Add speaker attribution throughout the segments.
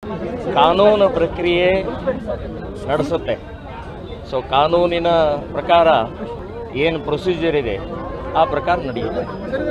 Speaker 1: ಕಾನೂನು ಪ್ರಕ್ರಿಯೆ ನಡೆಸುತ್ತೆ ಸೊ ಕಾನೂನಿನ ಪ್ರಕಾರ ಏನು ಪ್ರೊಸೀಜರ್ ಇದೆ ಆ ಪ್ರಕಾರ ನಡೆಯುತ್ತೆ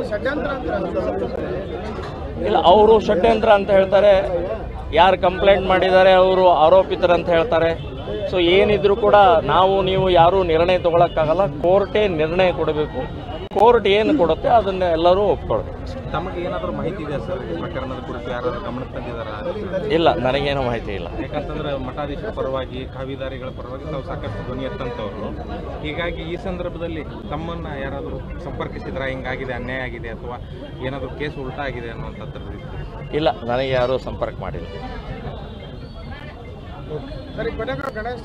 Speaker 1: ಇಲ್ಲ ಅವರು ಷಡ್ಯಂತ್ರ ಅಂತ ಹೇಳ್ತಾರೆ ಯಾರು ಕಂಪ್ಲೇಂಟ್ ಮಾಡಿದ್ದಾರೆ ಅವರು ಆರೋಪಿತರಂತ ಹೇಳ್ತಾರೆ ಸೊ ಏನಿದ್ರು ಕೂಡ ನಾವು ನೀವು ಯಾರೂ ನಿರ್ಣಯ ತಗೊಳಕ್ಕಾಗಲ್ಲ ಕೋರ್ಟೇ ನಿರ್ಣಯ ಕೊಡಬೇಕು ಕೋರ್ಟ್ ಏನು ಕೊಡುತ್ತೆ ಅದನ್ನ ಎಲ್ಲರೂ ಒಪ್ಕೊಳ್ಬೇಕು
Speaker 2: ತಮಗೆ ಏನಾದರೂ ಮಾಹಿತಿ ಇದೆ ಸರ್ ಈ ಪ್ರಕರಣದ ಕುರಿತು ಯಾರಾದರೂ ಗಮನಕ್ಕೆ ತಂದಿದ್ದಾರಾ
Speaker 1: ಇಲ್ಲ ನನಗೇನು ಮಾಹಿತಿ ಇಲ್ಲ
Speaker 2: ಯಾಕಂತಂದ್ರೆ ಮಠಾಧೀಶರ ಪರವಾಗಿ ಖಾವಿದಾರಿಗಳ ಪರವಾಗಿ ತಾವು ಸಾಕಷ್ಟು ಧ್ವನಿ ಎತ್ತಂತವ್ರು ಹೀಗಾಗಿ ಈ ಸಂದರ್ಭದಲ್ಲಿ ತಮ್ಮನ್ನ ಯಾರಾದರೂ ಸಂಪರ್ಕಿಸಿದ್ರ ಹಿಂಗಾಗಿದೆ ಅನ್ಯಾಯ ಆಗಿದೆ ಅಥವಾ ಏನಾದರೂ ಕೇಸ್ ಉಲ್ಟಾ ಆಗಿದೆ ಅನ್ನುವಂಥದ್ದು
Speaker 1: ಇಲ್ಲ ನನಗೆ ಯಾರೂ ಸಂಪರ್ಕ ಮಾಡಿಲ್ಲ
Speaker 3: ಸರಿ ಕೊನೆಗೂ ಗಣೇಶ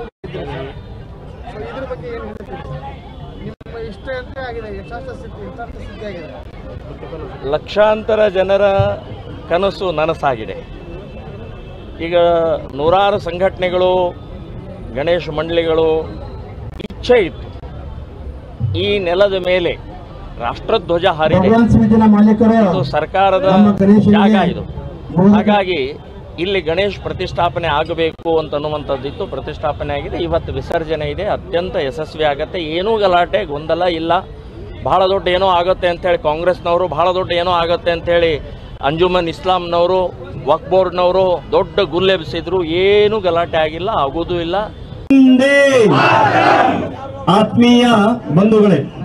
Speaker 3: ಸೊ ಇದ್ರ ಬಗ್ಗೆ ಏನು ಹೇಳ್ತೀರಿ ನಿಮ್ಮ ಇಷ್ಟ ಅಂತ ಆಗಿದೆ ಯಥಾರ್ಥ ಸ್ಥಿತಿ ಯಥಾರ್ಥ ಸ್ಥಿತಿ ಆಗಿದೆ
Speaker 1: ಲಕ್ಷಾಂತರ ಜನರ ಕನಸು ನನಸಾಗಿದೆ ಈಗ ನೂರಾರು ಸಂಘಟನೆಗಳು ಗಣೇಶ ಮಂಡಳಿಗಳು ಇಚ್ಛೆ ಇತ್ತು ಈ ನೆಲದ ಮೇಲೆ ರಾಷ್ಟ್ರಧ್ವಜ ಹಾರಿದೆ
Speaker 4: ಭಗವಾನ್ ಸ್ಮಿತಿನ ಮಾಲೀಕರು
Speaker 1: ಇದು ಸರ್ಕಾರದ
Speaker 4: ನಮ್ಮ ಗಣೇಶನಿಗೆ
Speaker 1: ಜಾಗ ಇದು
Speaker 4: ಬಹು-
Speaker 1: ಹಾಗಾಗಿ ಇಲ್ಲಿ ಗಣೇಶ್ ಪ್ರತಿಷ್ಠಾಪನೆ ಆಗಬೇಕು ಅಂತ ಅನ್ನುವಂಥದ್ದಿತ್ತು ಪ್ರತಿಷ್ಠಾಪನೆ ಆಗಿದೆ ಇವತ್ತು ವಿಸರ್ಜನೆ ಇದೆ ಅತ್ಯಂತ ಯಶಸ್ವಿ ಆಗತ್ತೆ ಏನೂ ಗಲಾಟೆ ಗೊಂದಲ ಇಲ್ಲ ಬಹಳ ದೊಡ್ಡ ಏನೋ ಆಗುತ್ತೆ ಅಂತೇಳಿ ಕಾಂಗ್ರೆಸ್ನವರು ಬಹಳ ದೊಡ್ಡ ಏನೋ ಆಗುತ್ತೆ ಅಂತೇಳಿ ಅಂಜುಮನ್ ಇಸ್ಲಾಂನವರು ವಕ್ ಬೋರ್ಡ್ನವರು ದೊಡ್ಡ ಗುಲ್ಲೆಬ್ಸಿದ್ರು ಏನೂ ಗಲಾಟೆ ಆಗಿಲ್ಲ ಆಗೋದೂ ಇಲ್ಲ
Speaker 4: ಹಿಂದೆ ಆತ್ಮೀಯ ಬಂಧುಗಳೇ